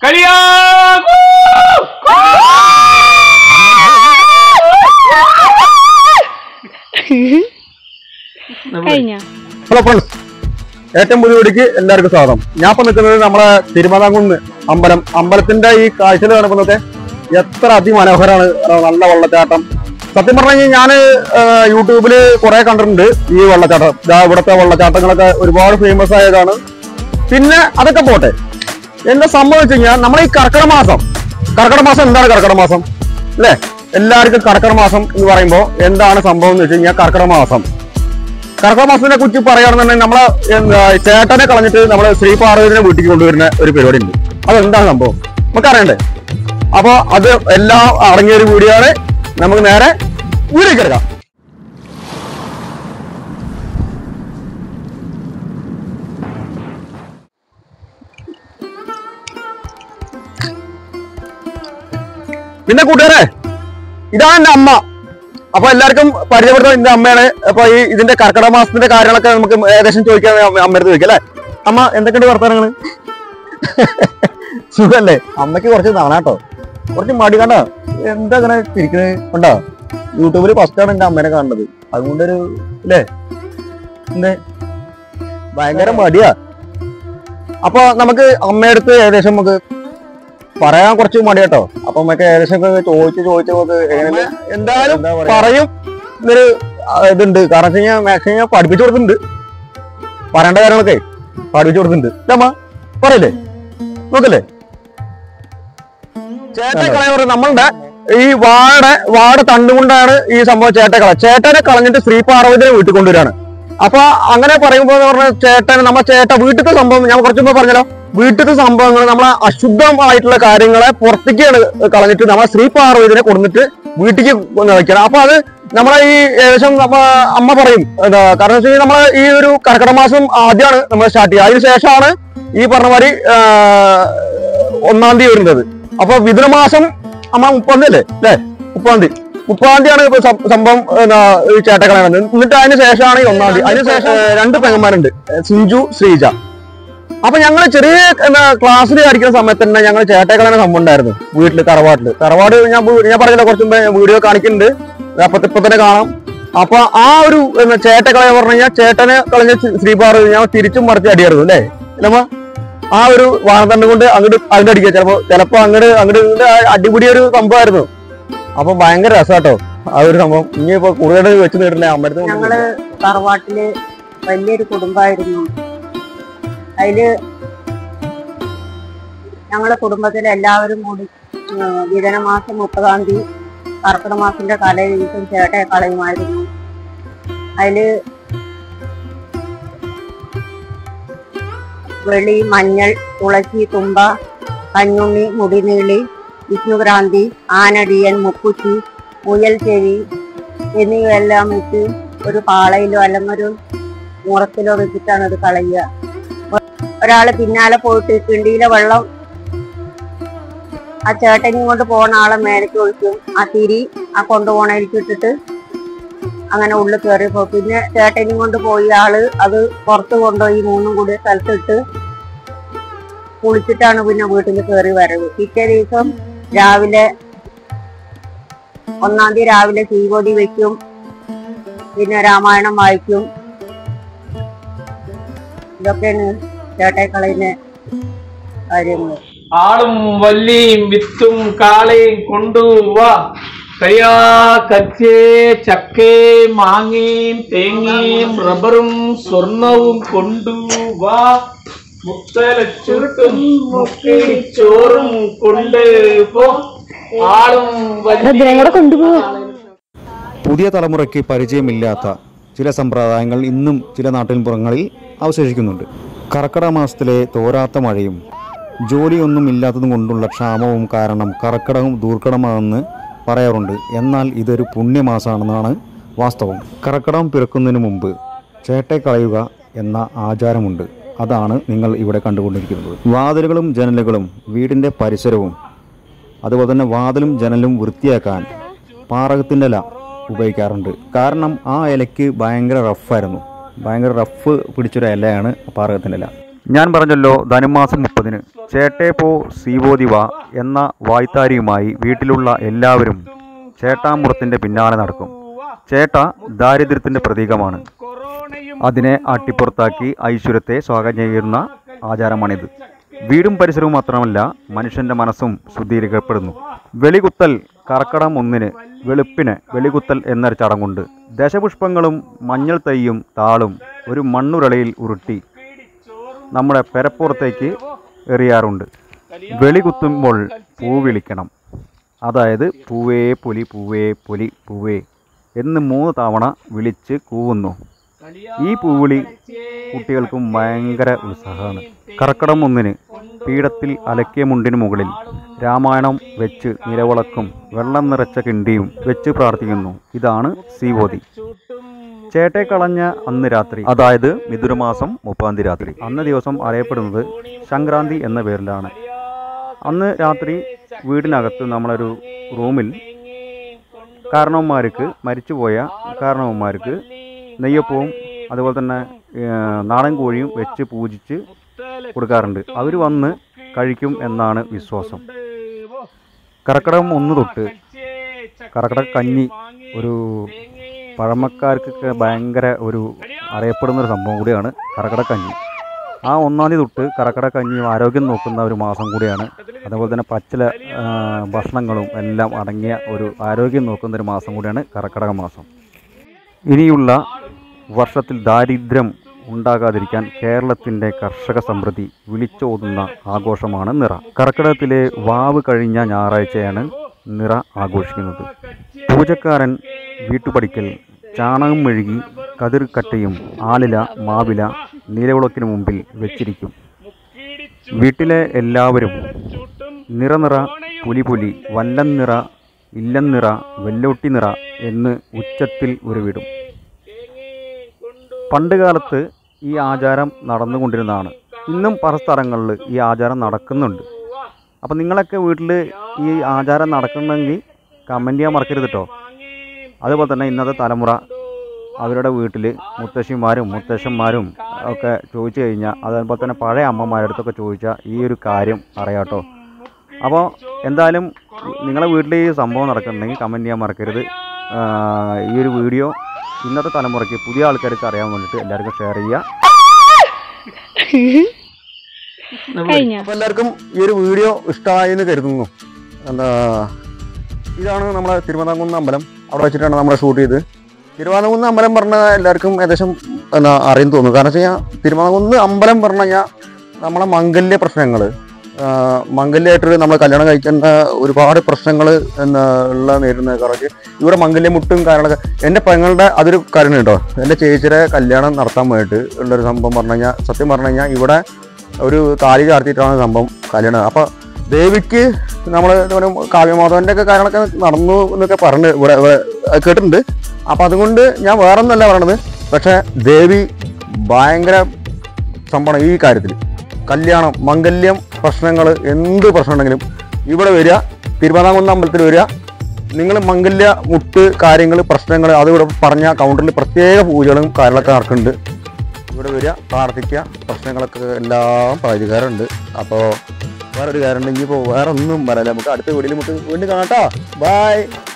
കളിയാ കഴിഞ്ഞ hello friends ഏറ്റവും പുതിയ വീടിക്ക് എല്ലാവർക്കും സ്വാഗതം ഞാൻ ഇപ്പൊ നിൽക്കുന്നത് നമ്മളെ തിരുമതാംകുന്ന് അമ്പലം അമ്പലത്തിന്റെ ഈ കാഴ്ചയിൽ കാണുമ്പോഴൊക്കെ എത്ര അതിമനോഹരമാണ് നല്ല വെള്ളച്ചാട്ടം സത്യം പറഞ്ഞു കഴിഞ്ഞാൽ ഞാൻ യൂട്യൂബിൽ കുറെ കണ്ടിട്ടുണ്ട് ഈ വെള്ളച്ചാട്ടം ദാ ഇവിടുത്തെ വെള്ളച്ചാട്ടങ്ങളൊക്കെ ഒരുപാട് ഫേമസ് ആയതാണ് പിന്നെ അതൊക്കെ പോട്ടെ എന്താ സംഭവിച്ചു കഴിഞ്ഞാൽ നമ്മളെ ഈ കർക്കിടക മാസം കർക്കിടക മാസം എന്താണ് കർക്കിടക മാസം അല്ലേ എല്ലാവർക്കും കർക്കിടക മാസം എന്ന് പറയുമ്പോൾ എന്താണ് സംഭവം എന്ന് വെച്ച് കഴിഞ്ഞാൽ കർക്കിടക മാസം കർക്കിടക മാസത്തിനെ കുറിച്ച് പറയുകയാണെന്നുണ്ടെങ്കിൽ നമ്മളെ എന്താ, ചേട്ടനെ കളഞ്ഞിട്ട് നമ്മളെ ശ്രീ പാർവതിനെ വീട്ടിൽ കൊണ്ടുവരുന്ന ഒരു പരിപാടി ഉണ്ട് അതെന്താണ് സംഭവം നമുക്ക് അറിയണ്ടേ അപ്പൊ അത് എല്ലാം അടങ്ങിയ ഒരു വീഡിയോ ആണ് നമുക്ക് നേരെ വീട്ടിലേക്ക് എടുക്കാം പിന്നെ കൂട്ടുകാരെ ഇതാണ് എന്റെ അമ്മ അപ്പൊ എല്ലാവർക്കും പരിചയപ്പെടുത്താൻ എന്റെ അമ്മയാണ് അപ്പൊ ഈ ഇതിന്റെ കർക്കിടക മാസത്തിന്റെ കാര്യങ്ങളൊക്കെ നമുക്ക് ഏകദേശം ചോദിക്കാൻ അമ്മയുടെ ചോദിക്കാം അല്ലെ അമ്മ എന്തൊക്കെയുണ്ട് വർത്തമാനങ്ങള് സുഖല്ലേ അമ്മയ്ക്ക് കുറച്ച് നാണാട്ടോ കുറച്ച് മടി കണ്ട എന്താ അങ്ങനെ തിരിക്കണേ കണ്ടോ യൂട്യൂബിൽ ഫസ്റ്റ് ആണ് എന്റെ അമ്മേനെ കാണുന്നത് അതുകൊണ്ടൊരു അല്ലേ എന്തേ ഭയങ്കര മടിയാ അപ്പൊ നമുക്ക് അമ്മയടുത്ത് ഏകദേശം നമുക്ക് പറയാൻ കുറച്ച് മടിയാട്ടോ അപ്പൊ നമുക്ക് ഏകദേശം ഒക്കെ ചോദിച്ച് ചോദിച്ച് നമുക്ക് എങ്ങനെ എന്തായാലും എന്താ പറയാ? പറയും എന്നൊരു ആ, ഇതുണ്ട് കാരണം വെച്ച് കഴിഞ്ഞാൽ മാക്സിമം ഞാൻ പഠിപ്പിച്ചു കൊടുത്തിട്ടുണ്ട് പറയേണ്ട കാര്യങ്ങളൊക്കെ പഠിപ്പിച്ചു കൊടുത്തിട്ടുണ്ട് ഇല്ലേ അമ്മ പറയല്ലേ നോക്കല്ലേ ചേട്ടക്കള പറയും നമ്മളുടെ ഈ വാഴ വാഴ തണ്ടുകൊണ്ടാണ് ഈ സംഭവം ചേട്ടക്കള ചേട്ടനെ കളഞ്ഞിട്ട് ശ്രീ പാർവതിനെ വീട്ടിൽ കൊണ്ടുവരാണ് അപ്പൊ അങ്ങനെ പറയുമ്പോൾ പറഞ്ഞ ചേട്ടൻ നമ്മളെ ചേട്ട വീട്ടിലത്തെ സംഭവം ഞാൻ കുറച്ച് മുമ്പ് പറഞ്ഞല്ലോ വീട്ടിലത്തെ സംഭവങ്ങൾ നമ്മളെ അശുദ്ധമായിട്ടുള്ള കാര്യങ്ങളെ പുറത്തേക്കാണ് കളഞ്ഞിട്ട് നമ്മളെ ശ്രീ പാർവതിനെ കൊടുത്തിട്ട് വീട്ടിലേക്ക് വയ്ക്കണം അപ്പൊ അത് നമ്മളെ ഈ ഏകദേശം നമ്മ അമ്മ പറയും എന്താ കാരണം വെച്ച് കഴിഞ്ഞാൽ നമ്മളെ ഈ ഒരു കർക്കിടക മാസം ആദ്യമാണ് നമ്മൾ സ്റ്റാർട്ട് ചെയ്യുക അതിന് ശേഷമാണ് ഈ പറഞ്ഞ മാതിരി ആ, ഒന്നാം തീയതി വരുന്നത് അപ്പൊ വിതുരമാസം അമ്മ മുപ്പാം തീയതി അല്ലേ അല്ലേ മുപ്പാം തീയതി മുപ്പാം തീയതിയാണ് ഇപ്പൊ സം- സംഭവം എന്നാ, ഈ ചേട്ടക്കളയാണ് എന്നിട്ട് അതിന് ശേഷമാണ് ഈ ഒന്നാം തീയതി അതിന് ശേഷം ഏ, രണ്ട് പെങ്ങന്മാരുണ്ട് ഏ, സിഞ്ചു ശ്രീജ അപ്പൊ ഞങ്ങൾ ചെറിയ എന്നാ ക്ലാസ്സിൽ പഠിക്കുന്ന സമയത്ത് തന്നെ ഞങ്ങൾ ചേട്ടക്കളയുടെ സംഭവം ഉണ്ടായിരുന്നു വീട്ടില് തറവാട്ടില് തറവാട് ഞാൻ വീ- ഞാൻ പറഞ്ഞില്ല കുറച്ച് മുമ്പ് വീഡിയോ കാണിക്കുന്നുണ്ട് അപ്പൊ ഇപ്പൊ തന്നെ കാണാം അപ്പൊ ആ ഒരു എന്നാ, ചേട്ടക്കളയെ പറഞ്ഞു കഴിഞ്ഞാൽ ചേട്ടനെ കളഞ്ഞ ശ്രീ- ശ്രീപാർ ഞാൻ തിരിച്ചും മറിച്ച് അടിയായിരുന്നു അല്ലേ നമ്മ ആ ഒരു വാഹനത്തണ്ട് കൊണ്ട് അങ്ങോട്ട് അങ്ങോട്ട് അടിക്കുക ചിലപ്പോ ചിലപ്പോ അങ്ങോട്ട് അങ്ങോട്ട് ഇങ്ങോട്ട് ആ അടിപിടി ഒരു സംഭവമായിരുന്നു അപ്പൊ ഭയങ്കര രസാട്ടോ ആ ഒരു സംഭവം ഇനിയിപ്പോ കൂടുതൽ വെച്ച് നേടില്ല അമ്മടുത്ത് ഞങ്ങള് തറവാട്ടില് വലിയൊരു കുടുംബമായിരുന്നു അതില് ഞങ്ങളെ കുടുംബത്തിലെ എല്ലാവരും കൂടി വിതന മാസം മുപ്പതാം തീയതി കർക്കിടക മാസത്തിന്റെ തലേ ദിവസം ചേട്ടയെ കളയുമായിരുന്നു അതില് വെളി മഞ്ഞൾ തുളസി തുമ്പ കഞ്ഞുണ്ണി മുടിനീളി വിഷ്ണുക്രാന്തി ആനടിയൻ മുക്കുറ്റി മുയൽ ചെവി എന്നിവയെല്ലാം വെച്ച് ഒരു പാളയിലോ അല്ലെങ്കിൽ ഒരു മുറത്തിലോ വെച്ചിട്ടാണ് ഇത് കളയുക ഒരാള് പിന്നാലെ പോയിട്ട് കിണ്ടിയിലെ വെള്ളം ആ ചേട്ടനെയും കൊണ്ട് പോണ ആളെ മേലേക്ക് ഒഴിക്കും ആ തിരി ആ കൊണ്ടുപോണതിലേക്ക് ഇട്ടിട്ട് അങ്ങനെ ഉള്ളിൽ കയറി പോകും പിന്നെ ചേട്ടനെയും കൊണ്ട് പോയി ആള് അത് പുറത്ത് കൊണ്ടുപോയി മൂന്നും കൂടി സ്ഥലത്തിട്ട് കുളിച്ചിട്ടാണ് പിന്നെ വീട്ടിൽ കയറി വരവ് പിറ്റേ ദിവസം രാവിലെ ഒന്നാം തീയതി രാവിലെ തീകൊടി വെക്കും പിന്നെ രാമായണം വായിക്കും ഇതൊക്കെയാണ് ചേട്ടേക്കളയിലെ കാര്യങ്ങൾ ആളും വല്ലിയും വിത്തും കാളയും കൊണ്ടുവാ കയ്യാ കച്ചേ ചക്കേ മാങ്ങയും തേങ്ങയും റബ്ബറും സ്വർണവും കൊണ്ടുവാ മുത്തലച്ചുരുട്ടും മുക്കിടിച്ചോറും കൊണ്ട് പോ ആളും വല്ലിയും പുതിയ തലമുറയ്ക്ക് പരിചയമില്ലാത്ത ചില സമ്പ്രദായങ്ങൾ ഇന്നും ചില നാട്ടിൻപുറങ്ങളിൽ അവശേഷിക്കുന്നുണ്ട് കർക്കിടക മാസത്തിലെ തോരാത്ത മഴയും ജോലിയൊന്നും ഇല്ലാത്തതും കൊണ്ടുള്ള ക്ഷാമവും കാരണം കർക്കിടകം ദൂർഘടമാണെന്ന് പറയാറുണ്ട് എന്നാൽ ഇതൊരു പുണ്യമാസമാണെന്നാണ് വാസ്തവം കർക്കിടകം പിറക്കുന്നതിന് മുമ്പ് ചേട്ടെ കളയുക എന്ന ആചാരമുണ്ട് അതാണ് നിങ്ങൾ ഇവിടെ കണ്ടുകൊണ്ടിരിക്കുന്നത് വാതിലുകളും ജനലുകളും വീടിൻ്റെ പരിസരവും അതുപോലെ തന്നെ വാതിലും ജനലും വൃത്തിയാക്കാൻ പാറകത്തിൻ്റെ ഇല ഉപയോഗിക്കാറുണ്ട് കാരണം ആ ഇലയ്ക്ക് ഭയങ്കര റഫായിരുന്നു ഭയങ്കര റഫ് പിടിച്ചൊരു ഇലയാണ് പാറകത്തിൻ്റെ ഇല ഞാൻ പറഞ്ഞല്ലോ ധനുമാസം മുപ്പതിന് ചേട്ടേ പോ സീവോദിവ എന്ന വായ്ത്താരിയുമായി വീട്ടിലുള്ള എല്ലാവരും ചേട്ടാമുറത്തിന്റെ പിന്നാലെ നടക്കും ചേട്ട ദാരിദ്ര്യത്തിന്റെ പ്രതീകമാണ് കൊറോണയും അതിനെ അട്ടിപ്പുറത്താക്കി ഐശ്വര്യത്തെ സ്വാഗതം ചെയ്യുന്ന ആചാരമാണിത് വീടും പരിസരവും മാത്രമല്ല മനുഷ്യന്റെ മനസ്സും ശുദ്ധീകരിക്കപ്പെടുന്നു വെളികുത്തൽ കർക്കടം ഒന്നിന് വെളുപ്പിന് വെളികുത്തൽ എന്നൊരു ചടങ്ങുണ്ട് ദശപുഷ്പങ്ങളും മഞ്ഞൾ തൈയും താളും ഒരു മണ്ണുരളയിൽ ഉരുട്ടി നമ്മുടെ പെരപ്പുറത്തേക്ക് എറിയാറുണ്ട് വെളികുത്തുമ്പോൾ പൂ വിളിക്കണം അതായത് പൂവേ പൊലി പൂവേ പൊലി പൂവേ എന്ന് മൂന്ന് തവണ വിളിച്ച് കൂവുന്നു ഈ പൂവിളി കുട്ടികൾക്കും ഭയങ്കര ഉത്സാഹമാണ് കർക്കടം ഒന്നിന് പീഠത്തിൽ അലക്കിയ മുണ്ടിന് മുകളിൽ രാമായണം വെച്ച് നിലവിളക്കും വെള്ളം നിറച്ച കിണ്ടിയും വെച്ച് പ്രാർത്ഥിക്കുന്നു ഇതാണ് സീവോതി ചേട്ടെ കളഞ്ഞ അന്ന് രാത്രി അതായത് മിഥുനമാസം മുപ്പാം തീയതി രാത്രി അന്ന് ദിവസം അറിയപ്പെടുന്നത് സംക്രാന്തി എന്ന പേരിലാണ് അന്ന് രാത്രി വീടിനകത്ത് നമ്മളൊരു റൂമിൽ കാരണവന്മാർക്ക് മരിച്ചുപോയ കാരണവന്മാർക്ക് നെയ്യപ്പവും അതുപോലെ തന്നെ ഏർ, നാടൻ കോഴിയും വെച്ച് പൂജിച്ച് കൊടുക്കാറുണ്ട് അവർ വന്ന് കഴിക്കും എന്നാണ് വിശ്വാസം കർക്കിടകം ഒന്ന് തൊട്ട് കർക്കിടക കഞ്ഞി ഒരു പഴമക്കാർക്കൊക്കെ ഭയങ്കര ഒരു അറിയപ്പെടുന്ന ഒരു സംഭവം കൂടിയാണ് കർക്കിടക കഞ്ഞി ആ ഒന്നാം തീയതി തൊട്ട് കർക്കിടക കഞ്ഞിയും ആരോഗ്യം നോക്കുന്ന ഒരു മാസം കൂടിയാണ് അതുപോലെ തന്നെ പച്ചില ആ, ഭക്ഷണങ്ങളും എല്ലാം അടങ്ങിയ ഒരു ആരോഗ്യം നോക്കുന്ന ഒരു മാസം കൂടിയാണ് കർക്കിടക മാസം ഇനിയുള്ള വർഷത്തിൽ ദാരിദ്ര്യം ഉണ്ടാകാതിരിക്കാൻ കേരളത്തിൻ്റെ കർഷക സമൃദ്ധി വിളിച്ചോതുന്ന ആഘോഷമാണ് നിറ കർക്കിടകത്തിലെ വാവ് കഴിഞ്ഞ ഞായറാഴ്ചയാണ് നിറ ആഘോഷിക്കുന്നത് പൂജക്കാരൻ വീട്ടുപടിക്കൽ ചാണകം മെഴുകി കതിർക്കട്ടയും ആലില മാവില നിലവിളക്കിന് മുമ്പിൽ വെച്ചിരിക്കും വീട്ടിലെ എല്ലാവരും നിറനിറ പുലിപുലി വല്ലം നിറ ഇല്ലം നിറ വെല്ലോട്ടി നിറ എന്ന് ഉച്ചത്തിൽ ഉരുവിടും പണ്ട് കാലത്ത് ഈ ആചാരം നടന്നുകൊണ്ടിരുന്നതാണ് ഇന്നും പല സ്ഥലങ്ങളിൽ ഈ ആചാരം നടക്കുന്നുണ്ട് അപ്പം നിങ്ങളൊക്കെ വീട്ടിൽ ഈ ആചാരം നടക്കുന്നുണ്ടെങ്കിൽ കമൻറ്റ് ചെയ്യാൻ മറക്കരുത് കേട്ടോ അതുപോലെ തന്നെ ഇന്നത്തെ തലമുറ അവരുടെ വീട്ടിൽ മുത്തശ്ശിമാരും മുത്തശ്ശന്മാരും ഒക്കെ ചോദിച്ചു കഴിഞ്ഞാൽ അതുപോലെ തന്നെ പഴയ അമ്മമാരുടെ അടുത്തൊക്കെ ചോദിച്ചാൽ ഈ ഒരു കാര്യം അറിയാട്ടോ അപ്പോൾ എന്തായാലും നിങ്ങളെ വീട്ടിൽ ഈ സംഭവം നടക്കുന്നുണ്ടെങ്കിൽ കമൻറ്റ് ചെയ്യാൻ മറക്കരുത് ആ, ഈ ഒരു വീഡിയോ ഇന്നത്തെ തലമുറയ്ക്ക് പുതിയ ആൾക്കാർക്ക് അറിയാൻ വേണ്ടിയിട്ട് എല്ലാവർക്കും ഷെയർ ചെയ്യുക അപ്പൊ എല്ലാവർക്കും ഈ ഒരു വീഡിയോ ഇഷ്ടമായി എന്ന് കരുതുന്നു എന്താ ഇതാണ് നമ്മളെ തിരുവനന്തപുരം അമ്പലം അവിടെ വെച്ചിട്ടാണ് നമ്മൾ ഷൂട്ട് ചെയ്ത് തിരുവനന്തപുരം അമ്പലം പറഞ്ഞാൽ എല്ലാവർക്കും ഏകദേശം എന്താ അറിയും തോന്നുന്നു കാരണം വെച്ച് കഴിഞ്ഞാൽ തിരുവനന്തപുരം അമ്പലം പറഞ്ഞു കഴിഞ്ഞാൽ നമ്മളെ മംഗല്യ പ്രശ്നങ്ങൾ മംഗല്യമായിട്ട് നമ്മൾ കല്യാണം കഴിക്കുന്ന ഒരുപാട് പ്രശ്നങ്ങൾ എന്താ ഉള്ള നേരിടുന്ന കാരണം ഇവിടെ മംഗല്യമുട്ടും കാര്യങ്ങളൊക്കെ എൻ്റെ പെങ്ങളുടെ അതൊരു കാര്യം കേട്ടോ എൻ്റെ ചേച്ചിയുടെ കല്യാണം നടത്താൻ വേണ്ടിയിട്ട് ഉള്ളൊരു സംഭവം പറഞ്ഞു കഴിഞ്ഞാൽ സത്യം പറഞ്ഞു കഴിഞ്ഞാൽ ഇവിടെ ഒരു താലി ചാർത്തിയിട്ടാണ് സംഭവം കല്യാണം അപ്പോൾ ദേവിക്ക് നമ്മൾ ഇതുപോലെ കാവ്യമാധവന്റെ ഒക്കെ കാര്യങ്ങളൊക്കെ നടന്നു എന്നൊക്കെ പറഞ്ഞ് ഇവിടെ ഇവിടെ കേട്ടിട്ടുണ്ട് അപ്പം അതുകൊണ്ട് ഞാൻ വേറെ ഒന്നല്ല പറയണത് പക്ഷേ ദേവി ഭയങ്കര സംഭവം ഈ കാര്യത്തിൽ കല്യാണം മംഗല്യം പ്രശ്നങ്ങൾ എന്ത് പ്രശ്നം ഉണ്ടെങ്കിലും ഇവിടെ വരിക തിരുവനന്തപുരം അമ്പലത്തിൽ വരിക നിങ്ങൾ മംഗല്യ മുട്ട് കാര്യങ്ങൾ പ്രശ്നങ്ങൾ അത് ഇവിടെ പറഞ്ഞ കൗണ്ടറിൽ പ്രത്യേക പൂജകളും കാര്യങ്ങളൊക്കെ നടക്കുന്നുണ്ട് ഇവിടെ വരിക പ്രാർത്ഥിക്കുക പ്രശ്നങ്ങളൊക്കെ എല്ലാം പരിഹാരമുണ്ട് അപ്പോൾ വേറൊരു കാര്യം ഉണ്ടെങ്കിൽ ഇപ്പോൾ വേറെ ഒന്നും പറയല്ല നമുക്ക് അടുത്ത വീഡിയോയിൽ നമുക്ക് വീണ്ടും കാണാം കേട്ടോ ബൈ